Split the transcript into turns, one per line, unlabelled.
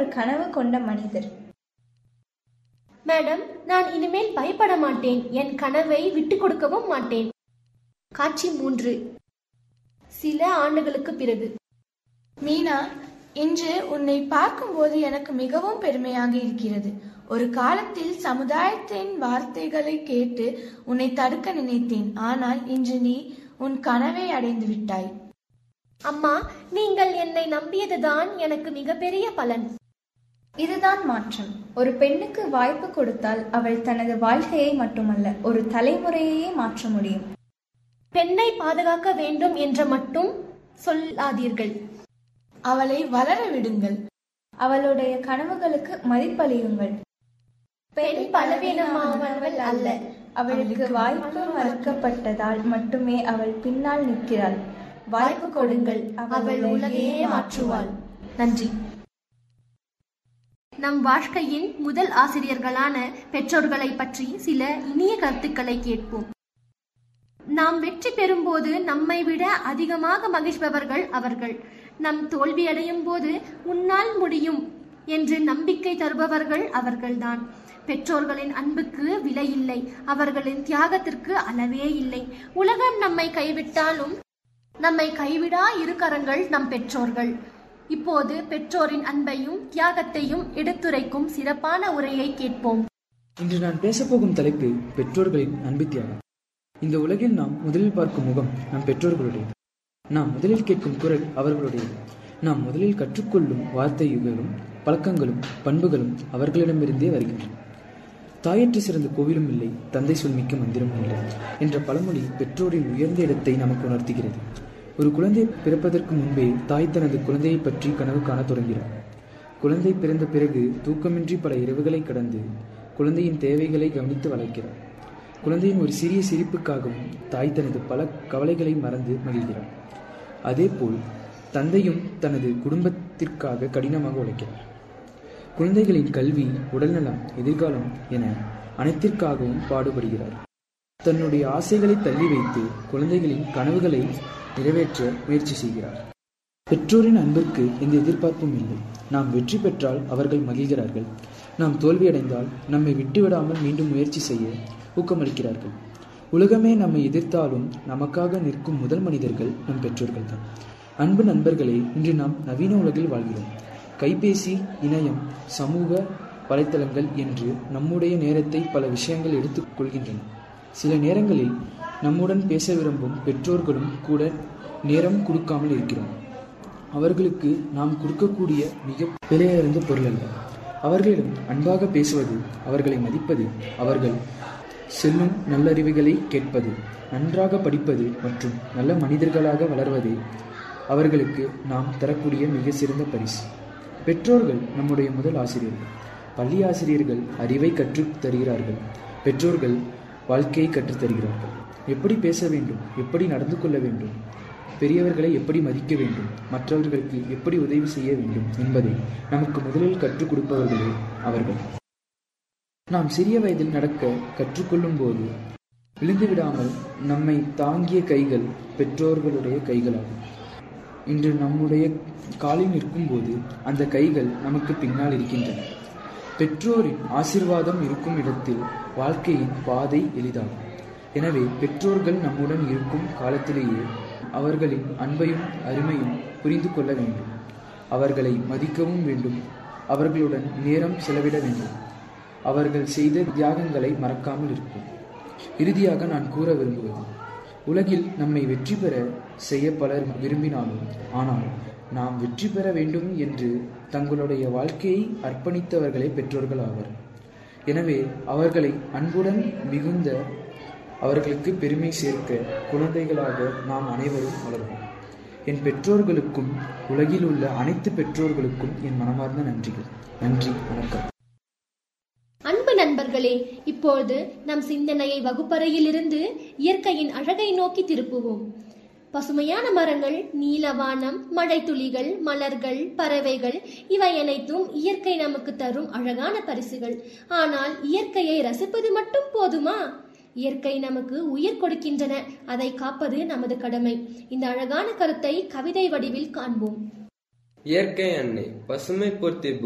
கனவு கொண்ட மனிதர்
மேடம் நான் இனிமேல் பயப்பட மாட்டேன் என் கனவை விட்டு கொடுக்கவும் மாட்டேன் காட்சி மூன்று சில ஆண்டுகளுக்கு பிறகு
மீனா இன்று உன்னை பார்க்கும்போது எனக்கு மிகவும் பெருமையாக இருக்கிறது ஒரு காலத்தில் சமுதாயத்தின் வார்த்தைகளை கேட்டு உன்னை தடுக்க நினைத்தேன் ஆனால் இன்று நீ உன் கனவை அடைந்து விட்டாய்
அம்மா நீங்கள் என்னை நம்பியதுதான் எனக்கு மிகப்பெரிய பலன்
இதுதான் மாற்றம் ஒரு பெண்ணுக்கு வாய்ப்பு கொடுத்தால் அவள் தனது வாழ்க்கையை மட்டுமல்ல ஒரு தலைமுறையையே மாற்ற முடியும்
பெண்ணை பாதுகாக்க வேண்டும் என்ற மட்டும் சொல்லாதீர்கள்
அவளை வளர விடுங்கள் அவளுடைய கனவுகளுக்கு மதிப்பளியுங்கள்
பெண் பலவீனமானவள் அல்ல
அவளுக்கு வாய்ப்பு மறுக்கப்பட்டதால் மட்டுமே அவள் பின்னால் நிற்கிறாள் வாய்ப்பு கொடுங்கள்
அவள் உலகையே மாற்றுவாள் நன்றி நம் வாழ்க்கையின் முதல் ஆசிரியர்களான பெற்றோர்களை பற்றி சில இனிய கருத்துக்களை கேட்போம் நாம் வெற்றி பெறும்போது நம்மை விட அதிகமாக மகிழ்பவர்கள் அவர்கள் நம் தோல்வியடையும் போது உன்னால் முடியும் என்று நம்பிக்கை தருபவர்கள் அவர்கள்தான் பெற்றோர்களின் அன்புக்கு விலை இல்லை அவர்களின் தியாகத்திற்கு அளவே இல்லை உலகம் நம்மை கைவிட்டாலும் நம்மை கைவிடா இருக்கரங்கள் நம் பெற்றோர்கள் இப்போது பெற்றோரின் அன்பையும் தியாகத்தையும் எடுத்துரைக்கும் சிறப்பான உரையை கேட்போம்
இன்று நான் பேசப்போகும் தலைப்பு பெற்றோர்களின் அன்பு தியாகம் இந்த உலகில் நாம் முதலில் பார்க்கும் முகம் நம் பெற்றோர்களுடையது நாம் முதலில் கேட்கும் குரல் அவர்களுடையது நாம் முதலில் கற்றுக்கொள்ளும் வார்த்தைகளும் பழக்கங்களும் பண்புகளும் அவர்களிடமிருந்தே வருகின்றன தாயற்று சிறந்த கோவிலும் இல்லை தந்தை சொல்மிக்க மந்திரமும் இல்லை என்ற பழமொழி பெற்றோரின் உயர்ந்த இடத்தை நமக்கு உணர்த்துகிறது ஒரு குழந்தை பிறப்பதற்கு முன்பே தாய் தனது குழந்தையை பற்றி கனவு காணத் தொடங்கிறார் குழந்தை பிறந்த பிறகு தூக்கமின்றி பல இரவுகளை கடந்து குழந்தையின் தேவைகளை கவனித்து வளர்க்கிறார் குழந்தையின் ஒரு சிறிய சிரிப்புக்காகவும் தாய் தனது பல கவலைகளை மறந்து மகிழ்கிறார் அதேபோல் தந்தையும் தனது குடும்பத்திற்காக கடினமாக உழைக்கிறார் குழந்தைகளின் கல்வி உடல்நலம் எதிர்காலம் என அனைத்திற்காகவும் பாடுபடுகிறார் தன்னுடைய ஆசைகளை தள்ளி வைத்து குழந்தைகளின் கனவுகளை நிறைவேற்ற முயற்சி செய்கிறார் பெற்றோரின் அன்பிற்கு எந்த எதிர்பார்ப்பும் இல்லை நாம் வெற்றி பெற்றால் அவர்கள் மகிழ்கிறார்கள் நாம் தோல்வியடைந்தால் நம்மை விட்டுவிடாமல் மீண்டும் முயற்சி செய்ய ஊக்கமளிக்கிறார்கள் உலகமே நம்மை எதிர்த்தாலும் நமக்காக நிற்கும் முதல் மனிதர்கள் நம் பெற்றோர்கள் தான் அன்பு நண்பர்களே இன்று நாம் நவீன உலகில் வாழ்கிறோம் கைபேசி இணையம் சமூக வலைத்தளங்கள் என்று நம்முடைய நேரத்தை பல விஷயங்கள் எடுத்துக் கொள்கின்றன சில நேரங்களில் நம்முடன் பேச விரும்பும் பெற்றோர்களும் கூட நேரம் கொடுக்காமல் இருக்கிறோம் அவர்களுக்கு நாம் கொடுக்கக்கூடிய மிக விலையறிந்த பொருள் அல்ல அவர்களிடம் அன்பாக பேசுவது அவர்களை மதிப்பது அவர்கள் செல்லும் நல்லறிவுகளை கேட்பது நன்றாக படிப்பது மற்றும் நல்ல மனிதர்களாக வளர்வதே அவர்களுக்கு நாம் தரக்கூடிய மிக சிறந்த பரிசு பெற்றோர்கள் நம்முடைய முதல் ஆசிரியர்கள் பள்ளி ஆசிரியர்கள் அறிவை கற்றுத் தருகிறார்கள் பெற்றோர்கள் வாழ்க்கையை கற்றுத் தருகிறார்கள் எப்படி பேச வேண்டும் எப்படி நடந்து கொள்ள வேண்டும் பெரியவர்களை எப்படி மதிக்க வேண்டும் மற்றவர்களுக்கு எப்படி உதவி செய்ய வேண்டும் என்பதை நமக்கு முதலில் கற்றுக் கொடுப்பவர்களே அவர்கள் நாம் சிறிய வயதில் நடக்க கற்றுக்கொள்ளும் போது விழுந்து விடாமல் நம்மை தாங்கிய கைகள் பெற்றோர்களுடைய கைகளாகும் இன்று நம்முடைய காலில் நிற்கும்போது அந்த கைகள் நமக்கு பின்னால் இருக்கின்றன பெற்றோரின் ஆசிர்வாதம் இருக்கும் இடத்தில் வாழ்க்கையின் பாதை எளிதாகும் எனவே பெற்றோர்கள் நம்முடன் இருக்கும் காலத்திலேயே அவர்களின் அன்பையும் அருமையும் புரிந்து கொள்ள வேண்டும் அவர்களை மதிக்கவும் வேண்டும் அவர்களுடன் நேரம் செலவிட வேண்டும் அவர்கள் செய்த தியாகங்களை மறக்காமல் இருப்போம் இறுதியாக நான் கூற விரும்புவது உலகில் நம்மை வெற்றி பெற செய்ய பலர் விரும்பினாலும் ஆனால் நாம் வெற்றி பெற வேண்டும் என்று தங்களுடைய வாழ்க்கையை அர்ப்பணித்தவர்களே பெற்றோர்கள் ஆவர் எனவே அவர்களை அன்புடன் மிகுந்த அவர்களுக்கு பெருமை சேர்க்க குழந்தைகளாக நாம் அனைவரும் வளர்வோம் என் பெற்றோர்களுக்கும் உலகில் உள்ள அனைத்து பெற்றோர்களுக்கும் என் மனமார்ந்த நன்றிகள் நன்றி வணக்கம்
அன்பு நண்பர்களே இப்பொழுது நம் சிந்தனையை வகுப்பறையிலிருந்து இயற்கையின் அழகை நோக்கி திருப்புவோம் பசுமையான மரங்கள் நீலவானம் மழை துளிகள் மலர்கள் பறவைகள் இவை அனைத்தும் இயற்கை நமக்கு தரும் அழகான பரிசுகள் ஆனால் இயற்கையை ரசிப்பது மட்டும் போதுமா இயற்கை நமக்கு உயிர் கொடுக்கின்றன அதை காப்பது நமது கடமை இந்த அழகான கருத்தை கவிதை வடிவில் காண்போம்
இயற்கை அன்னை பசுமை பூர்த்தி